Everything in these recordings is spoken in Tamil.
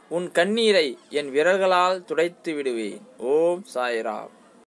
உன் கண்ணீரை என் விரல்களால் துடைத்து விடுவேன் ஓம் சாய்ராம்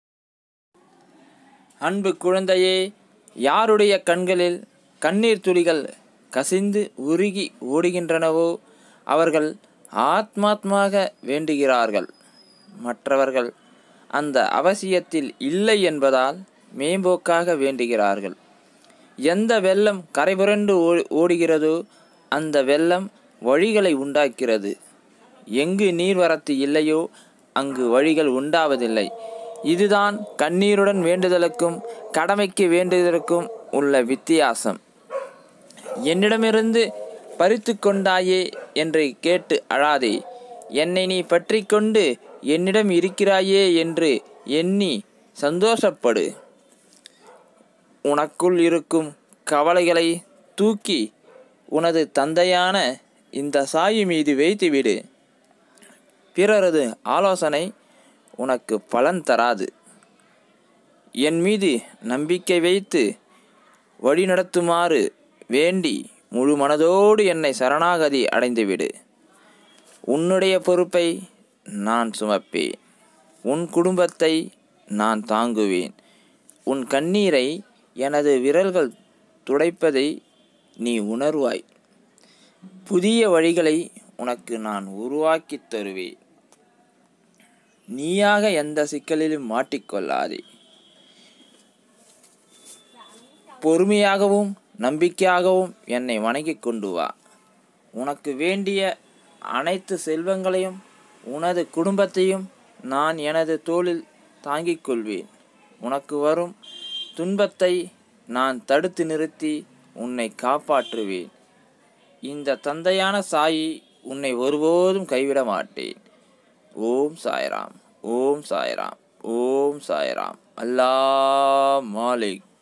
அன்பு குழந்தையே யாருடைய கண்களில் கண்ணீர் துளிகள் கசிந்து உருகி ஓடுகின்றனவோ அவர்கள் ஆத்மாத்மாக வேண்டுகிறார்கள் மற்றவர்கள் அந்த அவசியத்தில் இல்லை என்பதால் மேம்போக்காக வேண்டுகிறார்கள் எந்த வெள்ளம் கரைபுரண்டு ஓ- ஓடுகிறதோ அந்த வெள்ளம் வழிகளை உண்டாக்கிறது எங்கு நீர்வரத்து இல்லையோ அங்கு வழிகள் உண்டாவதில்லை இதுதான் கண்ணீருடன் வேண்டுதலுக்கும் கடமைக்கு வேண்டுதலுக்கும் உள்ள வித்தியாசம் என்னிடமிருந்து பறித்து கொண்டாயே என்று கேட்டு அழாதே என்னை நீ பற்றி கொண்டு என்னிடம் இருக்கிறாயே என்று எண்ணி சந்தோஷப்படு உனக்குள் இருக்கும் கவலைகளை தூக்கி உனது தந்தையான இந்த சாயி மீது வைத்துவிடு பிறரது ஆலோசனை உனக்கு பலன் தராது என் மீது நம்பிக்கை வைத்து வழிநடத்துமாறு வேண்டி முழு மனதோடு என்னை சரணாகதி அடைந்துவிடு உன்னுடைய பொறுப்பை நான் சுமப்பேன் உன் குடும்பத்தை நான் தாங்குவேன் உன் கண்ணீரை எனது விரல்கள் துடைப்பதை நீ உணர்வாய் புதிய வழிகளை உனக்கு நான் உருவாக்கித் தருவேன் நீயாக எந்த சிக்கலிலும் மாட்டிக்கொள்ளாதே பொறுமையாகவும் நம்பிக்கையாகவும் என்னை வணங்கிக் கொண்டு வா உனக்கு வேண்டிய அனைத்து செல்வங்களையும் உனது குடும்பத்தையும் நான் எனது தோளில் தாங்கிக் கொள்வேன் உனக்கு வரும் துன்பத்தை நான் தடுத்து நிறுத்தி உன்னை காப்பாற்றுவேன் இந்த தந்தையான சாயி உன்னை ஒருபோதும் கைவிட மாட்டேன் ஓம் சாய்ராம் ஓம் சாய்ராம் ஓம் சாய்ராம் அல்லா மாலிக்